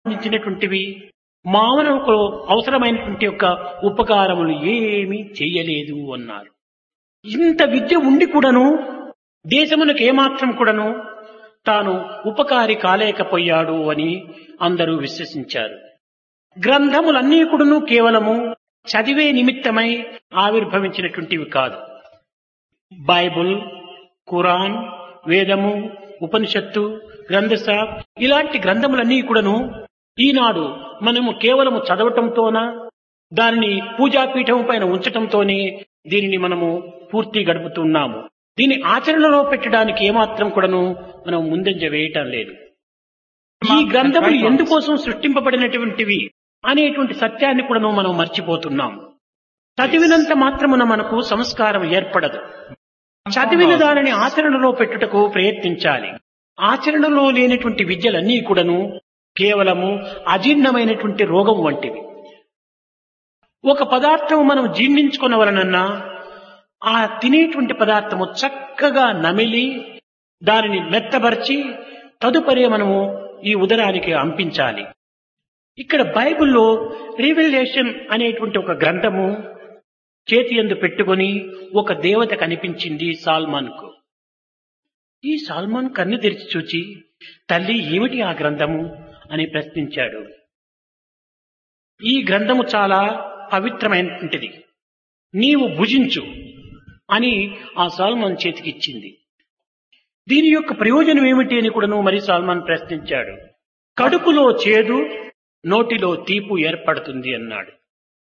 సంబంధించినటువంటివి మానవులకు అవసరమైనటువంటి యొక్క ఉపకారములు ఏమీ చేయలేదు అన్నారు ఇంత విద్య ఉండి కూడాను దేశమునకు ఏమాత్రం కూడాను తాను ఉపకారి కాలేకపోయాడు అని అందరూ విశ్వసించారు గ్రంథములన్నీ కూడాను కేవలము చదివే నిమిత్తమై ఆవిర్భవించినటువంటివి కాదు బైబుల్ ఖురాన్ వేదము ఉపనిషత్తు గ్రంథస ఇలాంటి గ్రంథములన్నీ కూడాను ఈనాడు మనము కేవలము చదవటంతోన దానిని పూజాపీఠం పైన ఉంచటంతోనే దీనిని మనము పూర్తి గడుపుతున్నాము దీన్ని ఆచరణలో పెట్టడానికి ఏమాత్రం కూడాను మనం ముందంజ వేయటం లేదు ఈ గ్రంథములు ఎందుకోసం సృష్టింపబడినటువంటివి అనేటువంటి సత్యాన్ని కూడాను మనం మర్చిపోతున్నాం చదివినంత మాత్రమున మనకు సంస్కారం ఏర్పడదు చదివిన దానిని ఆచరణలో పెట్టుటకు ప్రయత్నించాలి ఆచరణలో లేనటువంటి విద్యలన్నీ కూడాను కేవలము అజీర్ణమైనటువంటి రోగం వంటివి ఒక పదార్థం మనం జీర్ణించుకునవలనన్నా ఆ తినేటువంటి పదార్థము చక్కగా నమిలి దానిని మెత్తబరిచి తదుపరి మనము ఈ ఉదరానికి అంపించాలి ఇక్కడ బైబిల్లో రివల్యూషన్ అనేటువంటి ఒక గ్రంథము చేతి ఎందు పెట్టుకొని ఒక దేవత కనిపించింది సాల్మాన్ కు ఈ సాల్మాన్ కన్ను తెరిచి చూచి తల్లి ఏమిటి ఆ గ్రంథము అని ప్రశ్నించాడు ఈ గ్రంథము చాలా పవిత్రమైనటువంటిది నీవు భుజించు అని ఆ సాల్మాన్ చేతికిచ్చింది దీని యొక్క ప్రయోజనం ఏమిటి అని కూడాను మరి సాల్మాన్ ప్రశ్నించాడు కడుపులో చేదు నోటిలో తీపు ఏర్పడుతుంది అన్నాడు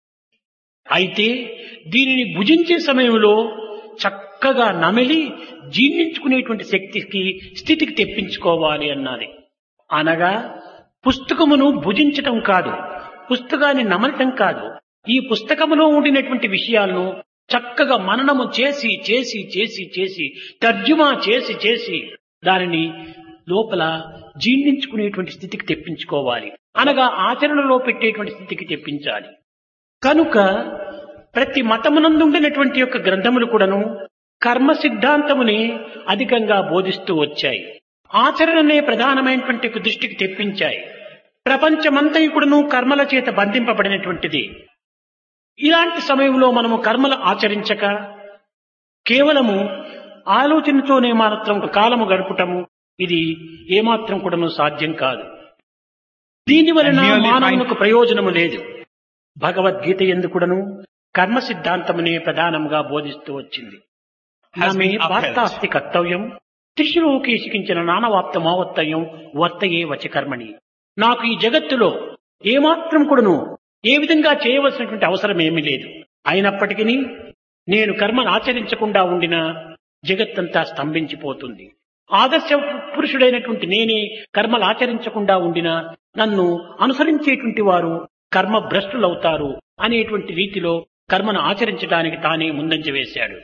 అయితే దీనిని భుజించే సమయంలో చక్కగా నమిలి జీర్ణించుకునేటువంటి శక్తికి స్థితికి తెప్పించుకోవాలి అన్నది అనగా పుస్తకమును భుజించటం కాదు పుస్తకాన్ని నమలటం కాదు ఈ పుస్తకములో ఉండినటువంటి విషయాలను చక్కగా మననము చేసి చేసి చేసి చేసి తర్జుమా చేసి చేసి దానిని లోపల జీర్ణించుకునేటువంటి స్థితికి తెప్పించుకోవాలి అనగా ఆచరణలో పెట్టేటువంటి స్థితికి తెప్పించాలి కనుక ప్రతి మతమునందుండినటువంటి యొక్క గ్రంథములు కూడాను కర్మ సిద్ధాంతముని అధికంగా బోధిస్తూ వచ్చాయి ఆచరణనే ప్రధానమైనటువంటి దృష్టికి తెప్పించాయి ప్రపంచమంతయుకుడును కర్మల చేత బంధింపబడినటువంటిది ఇలాంటి సమయంలో మనము కర్మలు ఆచరించక కేవలము ఆలోచనతోనే మాత్రం కాలము గడపటము ఇది ఏమాత్రం కూడాను సాధ్యం కాదు దీని వలన మానవునికి ప్రయోజనము లేదు భగవద్గీత ఎందుకుడను కర్మ సిద్ధాంతమునే ప్రధానంగా బోధిస్తూ వచ్చింది నమే వార్తాస్తి కర్తవ్యం త్రిశులోకేశికించిన నానవాప్త మావత్తయం వర్తయే వచ కర్మణి నాకు ఈ జగత్తులో ఏమాత్రం కూడాను ఏ విధంగా చేయవలసినటువంటి అవసరం ఏమీ లేదు అయినప్పటికీ నేను కర్మను ఆచరించకుండా ఉండిన జగత్తంతా స్తంభించిపోతుంది ఆదర్శ పురుషుడైనటువంటి నేనే కర్మలు ఆచరించకుండా ఉండిన నన్ను అనుసరించేటువంటి వారు కర్మ భ్రష్టులవుతారు అనేటువంటి రీతిలో కర్మను ఆచరించడానికి తానే ముందంజ వేశాడు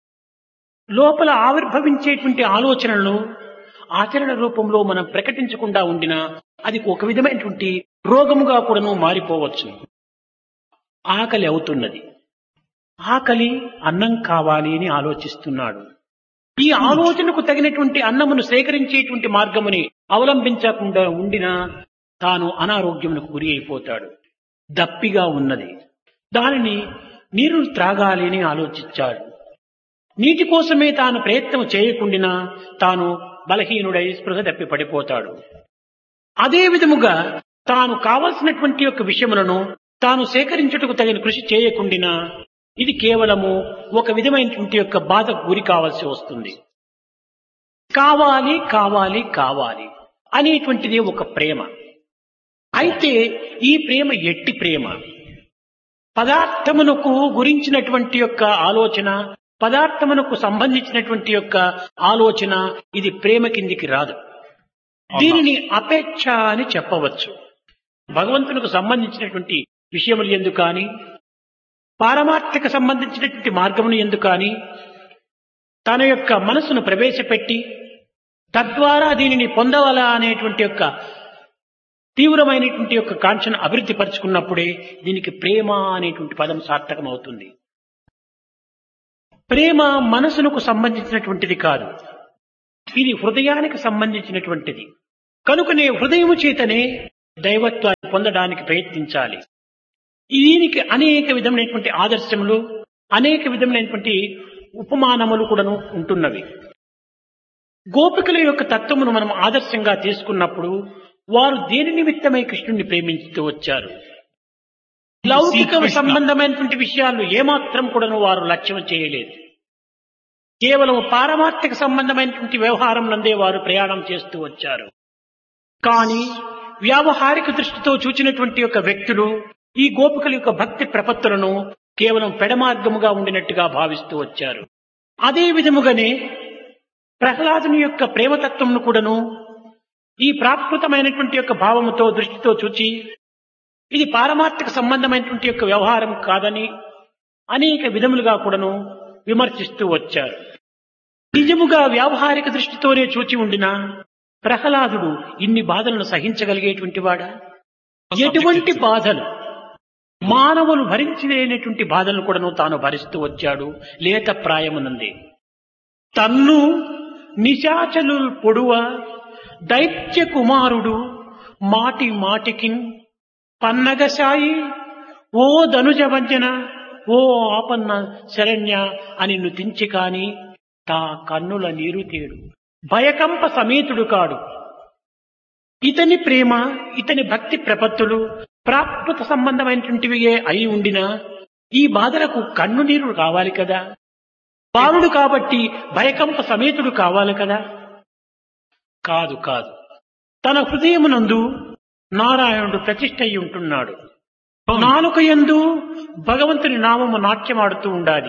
లోపల ఆవిర్భవించేటువంటి ఆలోచనలను ఆచరణ రూపంలో మనం ప్రకటించకుండా ఉండినా అది ఒక విధమైనటువంటి రోగముగా కూడాను మారిపోవచ్చు ఆకలి అవుతున్నది ఆకలి అన్నం కావాలి అని ఆలోచిస్తున్నాడు ఈ ఆలోచనకు తగినటువంటి అన్నమును సేకరించేటువంటి మార్గముని అవలంబించకుండా ఉండినా తాను అనారోగ్యమునకు గురి అయిపోతాడు దప్పిగా ఉన్నది దానిని నీరు త్రాగాలి అని ఆలోచించాడు నీటి కోసమే తాను ప్రయత్నం చేయకుండినా తాను బలహీనుడై స్పృహ తప్పి పడిపోతాడు అదే విధముగా తాను కావలసినటువంటి యొక్క విషయములను తాను సేకరించుటకు తగిన కృషి చేయకుండినా ఇది కేవలము ఒక విధమైనటువంటి యొక్క బాధకు గురి కావాల్సి వస్తుంది కావాలి కావాలి కావాలి అనేటువంటిది ఒక ప్రేమ అయితే ఈ ప్రేమ ఎట్టి ప్రేమ పదార్థమునకు గురించినటువంటి యొక్క ఆలోచన పదార్థమునకు సంబంధించినటువంటి యొక్క ఆలోచన ఇది ప్రేమ కిందికి రాదు దీనిని అపేక్ష అని చెప్పవచ్చు భగవంతునికి సంబంధించినటువంటి విషయములు ఎందుకు కానీ పారమార్థిక సంబంధించినటువంటి మార్గమును ఎందుకు కానీ తన యొక్క మనసును ప్రవేశపెట్టి తద్వారా దీనిని పొందవలా అనేటువంటి యొక్క తీవ్రమైనటువంటి యొక్క కాంక్షను అభివృద్ధి పరుచుకున్నప్పుడే దీనికి ప్రేమ అనేటువంటి పదం సార్థకం అవుతుంది ప్రేమ మనసునకు సంబంధించినటువంటిది కాదు ఇది హృదయానికి సంబంధించినటువంటిది కనుకనే హృదయము చేతనే దైవత్వాన్ని పొందడానికి ప్రయత్నించాలి దీనికి అనేక విధమైనటువంటి ఆదర్శములు అనేక విధములైనటువంటి ఉపమానములు కూడాను ఉంటున్నవి గోపికల యొక్క తత్వమును మనం ఆదర్శంగా తీసుకున్నప్పుడు వారు దేని నిమిత్తమై కృష్ణుడిని ప్రేమించుతూ వచ్చారు లౌకిక Krishna. సంబంధమైనటువంటి విషయాలు ఏమాత్రం కూడాను వారు లక్ష్యం చేయలేదు కేవలం పారమార్థిక సంబంధమైనటువంటి వ్యవహారం నందే వారు ప్రయాణం చేస్తూ వచ్చారు కానీ వ్యావహారిక దృష్టితో చూచినటువంటి యొక్క వ్యక్తులు ఈ గోపికల యొక్క భక్తి ప్రపత్తులను కేవలం పెడమార్గముగా ఉండినట్టుగా భావిస్తూ వచ్చారు అదే విధముగానే ప్రహ్లాదుని యొక్క ప్రేమతత్వంను కూడాను ఈ ప్రాకృతమైనటువంటి యొక్క భావముతో దృష్టితో చూచి ఇది పారమార్థిక సంబంధమైనటువంటి యొక్క వ్యవహారం కాదని అనేక విధములుగా కూడాను విమర్శిస్తూ వచ్చారు నిజముగా వ్యావహారిక దృష్టితోనే చూచి ఉండిన ప్రహ్లాదుడు ఇన్ని బాధలను సహించగలిగేటువంటి వాడా ఎటువంటి బాధలు మానవులు భరించలేనటువంటి బాధలను కూడాను తాను భరిస్తూ వచ్చాడు లేత ప్రాయమునంది తన్ను నిశాచలు పొడువ దైత్య కుమారుడు మాటి మాటికిన్ పన్నగసాయి ఓ ధనుజ వంచన ఓ ఆపన్న శరణ్య అని నుతించి కాని తా కన్నుల నీరు తేడు భయకంప సమేతుడు కాడు ఇతని ప్రేమ ఇతని భక్తి ప్రపత్తులు ప్రాకృత సంబంధమైనటువంటివియే అయి ఉండినా ఈ బాధలకు కన్ను నీరు కావాలి కదా బాలుడు కాబట్టి భయకంప సమేతుడు కావాలి కదా కాదు కాదు తన హృదయమునందు నారాయణుడు ప్రతిష్ఠ అయి ఉంటున్నాడు నాలుక యందు భగవంతుని నామము నాట్యమాడుతూ ఉండాలి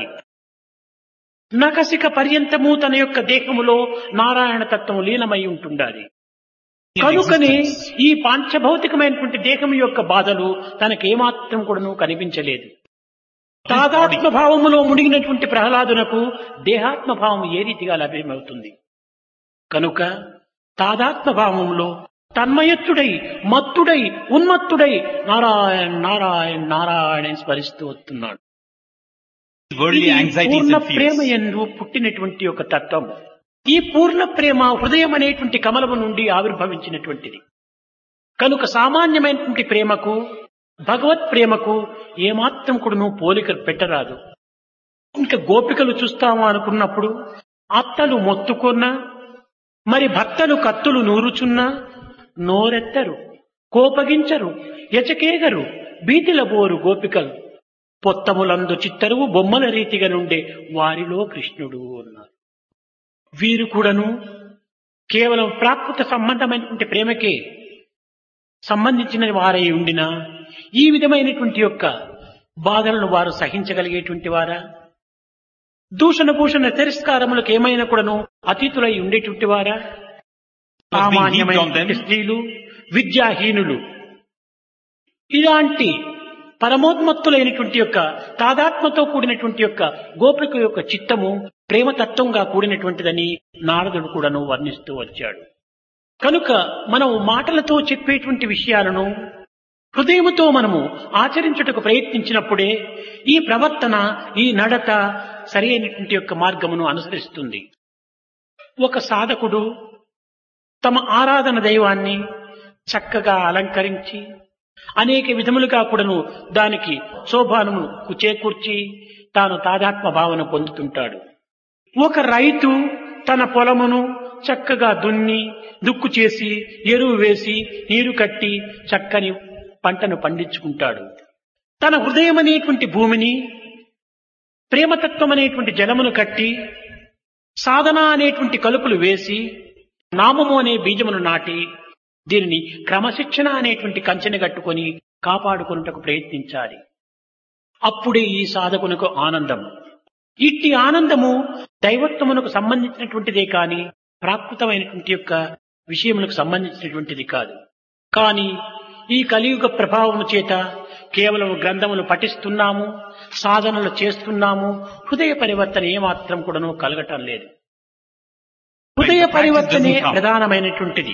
నకసిక పర్యంతము తన యొక్క దేహములో నారాయణ తత్వము లీనమై ఉంటుండాలి కనుకనే ఈ పాంచభౌతికమైనటువంటి దేహం యొక్క బాధలు తనకేమాత్రం కూడాను కనిపించలేదు తాదాత్మ భావములో మునిగినటువంటి ప్రహ్లాదునకు దేహాత్మ భావం ఏ రీతిగా లభ్యమవుతుంది కనుక తాదాత్మ భావములో తన్మయత్తుడై మత్తుడై ఉన్మత్తుడై నారాయణ నారాయణ నారాయణ అని స్మరిస్తూ వస్తున్నాడు worldly ఇది anxieties Purna and Prema fears. ఎందు పుట్టినటువంటి ఒక తత్వం ఈ పూర్ణ ప్రేమ హృదయం అనేటువంటి కమలము నుండి ఆవిర్భవించినటువంటిది కనుక సామాన్యమైనటువంటి ప్రేమకు భగవత్ ప్రేమకు ఏమాత్రం కూడాను పోలిక పెట్టరాదు ఇంకా గోపికలు చూస్తాము అనుకున్నప్పుడు అత్తలు మొత్తుకున్నా మరి భక్తలు కత్తులు నూరుచున్నా నోరెత్తరు కోపగించరు ఎచకేగరు భీతిల బోరు గోపికలు పొత్తములందు చిత్తరువు బొమ్మల రీతిగా నుండే వారిలో కృష్ణుడు అన్నారు వీరు కూడాను కేవలం ప్రాకృత సంబంధమైనటువంటి ప్రేమకే సంబంధించిన వారై ఉండిన ఈ విధమైనటువంటి యొక్క బాధలను వారు సహించగలిగేటువంటి వారా దూషణ భూషణ తిరస్కారములకు ఏమైనా కూడాను అతీతులై ఉండేటువంటి వారా సామాన్యమైనటువంటి స్త్రీలు విద్యాహీనులు ఇలాంటి పరమోన్మత్తులైనటువంటి యొక్క తాదాత్మతో కూడినటువంటి యొక్క గోపిక యొక్క చిత్తము ప్రేమతత్వంగా కూడినటువంటిదని నారదుడు కూడాను వర్ణిస్తూ వచ్చాడు కనుక మనం మాటలతో చెప్పేటువంటి విషయాలను హృదయముతో మనము ఆచరించుటకు ప్రయత్నించినప్పుడే ఈ ప్రవర్తన ఈ నడత సరి అయినటువంటి యొక్క మార్గమును అనుసరిస్తుంది ఒక సాధకుడు తమ ఆరాధన దైవాన్ని చక్కగా అలంకరించి అనేక విధములుగా కూడాను దానికి శోభానము చేకూర్చి తాను తాదాత్మ భావన పొందుతుంటాడు ఒక రైతు తన పొలమును చక్కగా దున్ని దుక్కు చేసి ఎరువు వేసి నీరు కట్టి చక్కని పంటను పండించుకుంటాడు తన హృదయం అనేటువంటి భూమిని ప్రేమతత్వం అనేటువంటి జలమును కట్టి సాధన అనేటువంటి కలుపులు వేసి నామము అనే బీజమును నాటి దీనిని క్రమశిక్షణ అనేటువంటి కంచెని కట్టుకొని కాపాడుకున్నటకు ప్రయత్నించాలి అప్పుడే ఈ సాధకునకు ఆనందం ఇట్టి ఆనందము దైవత్వమునకు సంబంధించినటువంటిదే కాని ప్రాకృతమైనటువంటి యొక్క విషయములకు సంబంధించినటువంటిది కాదు కానీ ఈ కలియుగ ప్రభావము చేత కేవలం గ్రంథములు పఠిస్తున్నాము సాధనలు చేస్తున్నాము హృదయ పరివర్తన ఏమాత్రం కూడాను కలగటం లేదు హృదయ పరివర్తనే ప్రధానమైనటువంటిది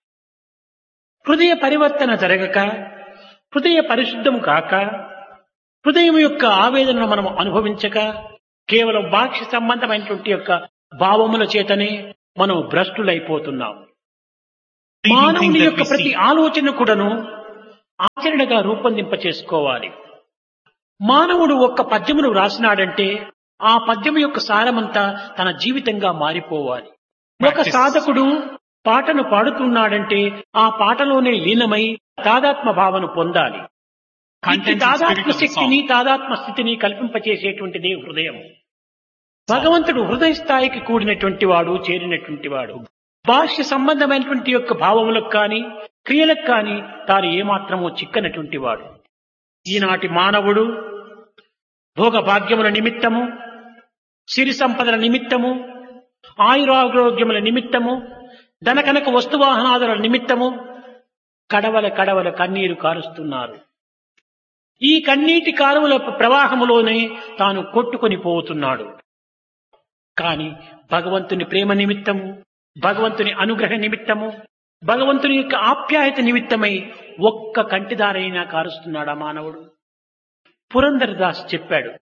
హృదయ పరివర్తన జరగక హృదయ పరిశుద్ధము కాక హృదయం యొక్క ఆవేదనను మనం అనుభవించక కేవలం బాహ్య సంబంధమైనటువంటి యొక్క భావముల చేతనే మనం భ్రష్టులైపోతున్నాం Thinking things మానవుని that యొక్క we ప్రతి see. ఆలోచన కూడాను ఆచరణగా రూపొందింప చేసుకోవాలి మానవుడు ఒక్క పద్యమును వ్రాసినాడంటే ఆ పద్యం యొక్క సారమంతా తన జీవితంగా మారిపోవాలి ఒక Practice. సాధకుడు పాటను పాడుతున్నాడంటే ఆ పాటలోనే లీనమై తాదాత్మ భావన పొందాలి ఇట్టి Content and తాదాత్మ spirit of the శక్తిని song. తాదాత్మ స్థితిని కల్పింపచేసేటువంటిదే హృదయం భగవంతుడు హృదయ స్థాయికి కూడినటువంటి వాడు చేరినటువంటి వాడు భాష్య సంబంధమైనటువంటి యొక్క భావములకు కానీ క్రియలకు కానీ తాను ఏమాత్రమూ చిక్కనటువంటి వాడు ఈనాటి మానవుడు భోగ భాగ్యముల నిమిత్తము సిరి సంపదల నిమిత్తము ఆయురారోగ్యముల నిమిత్తము ధనకనక వస్తువాహనాదుల నిమిత్తము కడవల కడవల కన్నీరు కారుస్తున్నారు ఈ కన్నీటి కాలువల ప్రవాహములోనే తాను కొట్టుకొని పోతున్నాడు కాని భగవంతుని ప్రేమ నిమిత్తము భగవంతుని అనుగ్రహ నిమిత్తము భగవంతుని యొక్క ఆప్యాయత నిమిత్తమై ఒక్క కంటిదారైనా కారుస్తున్నాడా మానవుడు పురంధరదాస్ చెప్పాడు